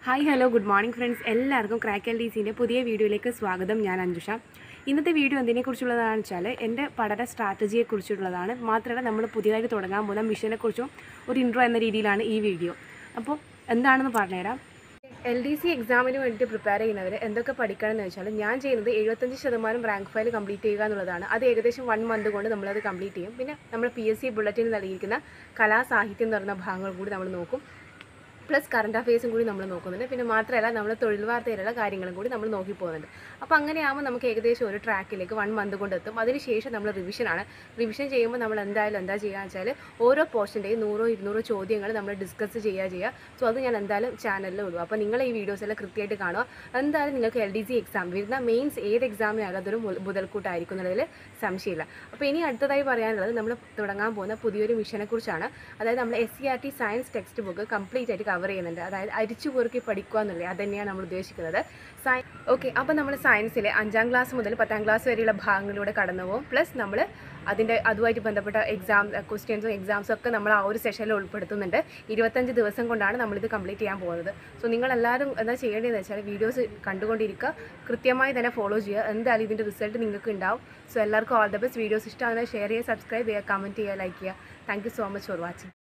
hi hello good morning friends എല്ലാവർക്കും crack L D സിൻ്റെ പുതിയ വീഡിയോയിലേക്ക് സ്വാഗതം ഞാൻ അഞ്ജുഷ ഇന്നത്തെ വീഡിയോ എന്തിനെക്കുറിച്ചുള്ളതാണെന്ന് വെച്ചാൽ എൻ്റെ പഠന സ്ട്രാറ്റജിയെക്കുറിച്ചുള്ളതാണ് മാത്രമല്ല നമ്മൾ പുതിയതായിട്ട് തുടങ്ങാൻ പോകുന്ന മിഷനെക്കുറിച്ചും ഒരു ഇൻട്രോ എന്ന രീതിയിലാണ് ഈ വീഡിയോ അപ്പോൾ എന്താണെന്ന് പറഞ്ഞുതരാം എൽ ഡി സി എക്സാമിന് വേണ്ടിയിട്ട് പ്രിപ്പയർ ചെയ്യുന്നവർ എന്തൊക്കെ പഠിക്കണം എന്ന് വെച്ചാൽ ഞാൻ ചെയ്യുന്നത് എഴുപത്തഞ്ച് ശതമാനം റാങ്ക് ഫയൽ കംപ്ലീറ്റ് ചെയ്യുക എന്നുള്ളതാണ് അത് ഏകദേശം വൺ മന്ത് കൊണ്ട് നമ്മളത് കംപ്ലീറ്റ് ചെയ്യും പിന്നെ നമ്മൾ പി എസ് സി ബുള്ളറ്റിന് നൽകിയിരിക്കുന്ന കലാസാഹിത്യം എന്ന് പറയുന്ന ഭാഗങ്ങൾ കൂടി നമ്മൾ നോക്കും പ്ലസ് കറണ്ട് അഫയേഴ്സും കൂടി നമ്മൾ നോക്കുന്നുണ്ട് പിന്നെ മാത്രമല്ല നമ്മൾ തൊഴിൽ വാർത്തയിലുള്ള കാര്യങ്ങളും കൂടി നമ്മൾ നോക്കി പോകുന്നുണ്ട് അപ്പോൾ അങ്ങനെയാകുമ്പോൾ നമുക്ക് ഏകദേശം ഒരു ട്രാക്കിലേക്ക് വൺ മന്ത് കൊണ്ട് എത്തും അതിനുശേഷം നമ്മൾ റിവിഷനാണ് റിവിഷൻ ചെയ്യുമ്പോൾ നമ്മൾ എന്തായാലും എന്താ ചെയ്യുക വെച്ചാൽ ഓരോ പോർഷൻ്റെയും നൂറോ ഇരുന്നൂറോ ചോദ്യങ്ങൾ നമ്മൾ ഡിസ്കസ് ചെയ്യുക ചെയ്യുക സോ അത് ഞാൻ എന്തായാലും ചാനലിൽ ഇടും അപ്പോൾ നിങ്ങൾ ഈ വീഡിയോസ് എല്ലാം കൃത്യമായിട്ട് കാണുക എന്തായാലും നിങ്ങൾക്ക് എൽ ഡി സി എക്സാം വരുന്ന മെയിൻസ് ഏത് എക്സാമിനായാലും അതൊരു മുതൽ- മുതൽക്കൂട്ടായിരിക്കും എന്നുള്ളതിൽ സംശയമില്ല അപ്പോൾ ഇനി അടുത്തതായി പറയാനുള്ളത് നമ്മൾ തുടങ്ങാൻ പോകുന്ന പുതിയൊരു മിഷനെക്കുറിച്ചാണ് അതായത് നമ്മൾ S C R T science text book complete ആയിട്ട് കവർ ചെയ്യുന്നുണ്ട് അതായത് അരിച്ചു കുറുക്കി പഠിക്കുക എന്നുള്ളത് അത് തന്നെയാണ് നമ്മൾ ഉദ്ദേശിക്കുന്നത് സയ ഓക്കെ അപ്പോൾ നമ്മൾ സയൻസിലെ അഞ്ചാം ക്ലാസ് മുതൽ പത്താം ക്ലാസ് വരെയുള്ള ഭാഗങ്ങളിലൂടെ കടന്നു പോകും പ്ലസ് നമ്മൾ അതിൻ്റെ അതുമായിട്ട് ബന്ധപ്പെട്ട എക്സാം ക്വസ്റ്റ്യൻസും എക്സാംസും ഒക്കെ നമ്മൾ ആ ഒരു സെഷനിൽ ഉൾപ്പെടുത്തുന്നുണ്ട് ഇരുപത്തഞ്ച് ദിവസം കൊണ്ടാണ് നമ്മളിത് കംപ്ലീറ്റ് ചെയ്യാൻ പോകുന്നത് സോ നിങ്ങൾ എല്ലാവരും എന്താ ചെയ്യേണ്ടതെന്ന് വെച്ചാൽ വീഡിയോസ് കണ്ടുകൊണ്ടിരിക്കുക കൃത്യമായി തന്നെ ഫോളോ ചെയ്യുക എന്തായാലും ഇതിൻ്റെ റിസൾട്ട് നിങ്ങൾക്ക് ഉണ്ടാവും സോ എല്ലാവർക്കും ഓൾ ദ ബെസ്റ്റ് വീഡിയോസ് ഇഷ്ടമാണ് ഷെയർ ചെയ്യുക സബ്സ്ക്രൈബ് ചെയ്യുക കമൻറ്റ് ചെയ്യുക ലൈക്ക് ചെയ്യുക thank you so much for watching